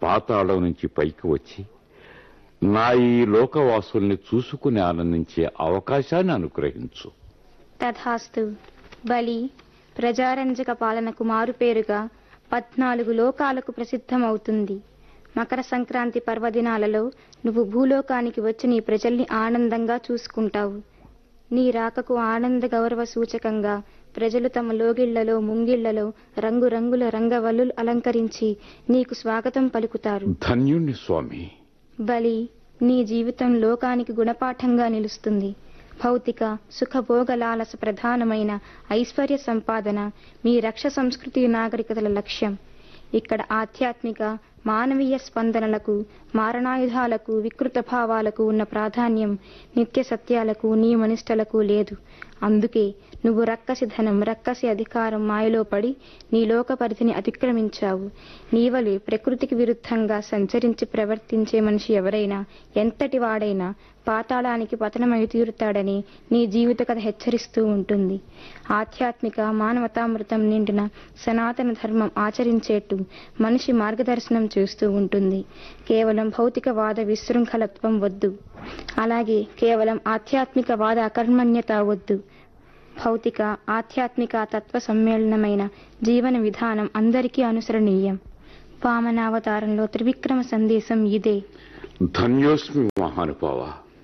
పాతాళం నుంచి పైకి వచ్చి నా ఈ లోకవాసుల్ని చూసుకుని ఆనందించే అవకాశాన్ని అనుగ్రహించు తథాస్తు బలి ప్రజారంజక పాలనకు మారుపేరుగా పద్నాలుగు లోకాలకు ప్రసిద్ధమవుతుంది మకర సంక్రాంతి పర్వదినాలలో నువ్వు భూలోకానికి వచ్చి నీ ప్రజల్ని ఆనందంగా చూసుకుంటావు నీ రాకకు ఆనంద గౌరవ సూచకంగా ప్రజలు తమ లోగిళ్లలో ముంగిళ్లలో రంగురంగుల రంగవల్లులు అలంకరించి నీకు స్వాగతం పలుకుతారు ధన్యుణ్ణి స్వామి బలి నీ జీవితం లోకానికి గుణపాఠంగా నిలుస్తుంది భౌతిక సుఖభోగలాలస ప్రధానమైన ఐశ్వర్య సంపాదన మీ రక్ష సంస్కృతి నాగరికతల లక్ష్యం ఇక్కడ ఆధ్యాత్మిక మానవీయ స్పందనలకు మారణాయుధాలకు వికృత భావాలకు ఉన్న ప్రాధాన్యం నిత్య సత్యాలకు నియమనిష్టలకు లేదు అందుకే నువ్వు రక్కసి ధనం రక్కసి అధికారం మాయలో పడి నీ లోక పరిధిని అతిక్రమించావు నీవలి ప్రకృతికి విరుద్ధంగా సంచరించి ప్రవర్తించే మనిషి ఎవరైనా ఎంతటి వాడైనా పాతాళానికి పతనమై తీరుతాడని నీ జీవిత కథ హెచ్చరిస్తూ ఉంటుంది ఆధ్యాత్మిక మానవతామృతం నిండిన సనాతన ధర్మం ఆచరించేట్టు మనిషి మార్గదర్శనం చేస్తూ ఉంటుంది కేవలం భౌతికవాద విశృంఖలత్వం వద్దు అలాగే కేవలం ఆధ్యాత్మిక వాద అకర్మణ్యత వద్దు భౌతిక ఆధ్యాత్మిక తత్వ సమ్మేళనమైన జీవన విధానం అందరికీ అనుసరణీయం వామనావతారంలో త్రివిక్రమ సందేశం ఇదే ధన్యోస్మి మహానుభావ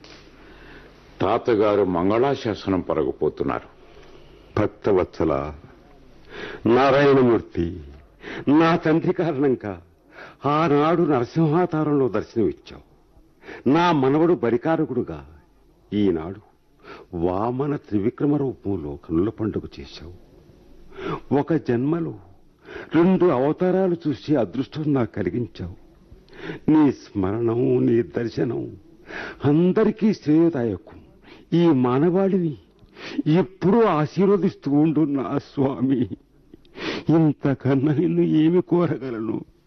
తాతగారు మంగళాశాసనం పరగపోతున్నారు భక్తవత్సల నారాయణమూర్తి నా తండ్రి కారణంగా ఆనాడు నరసింహావతారంలో దర్శనమిచ్చావు నా మనవడు బరికారకుడుగా ఈనాడు వామన త్రివిక్రమ రూపంలో కనుల పండుగ చేశావు ఒక జన్మలో రెండు అవతారాలు చూసి అదృష్టం నాకు కలిగించావు నీ స్మరణం నీ దర్శనం అందరికీ శ్రేయదాయకం ఈ మానవాళిని ఎప్పుడూ ఆశీర్వదిస్తూ ఉండు నా స్వామి ఇంతకన్నా నిన్ను ఏమి కోరగలను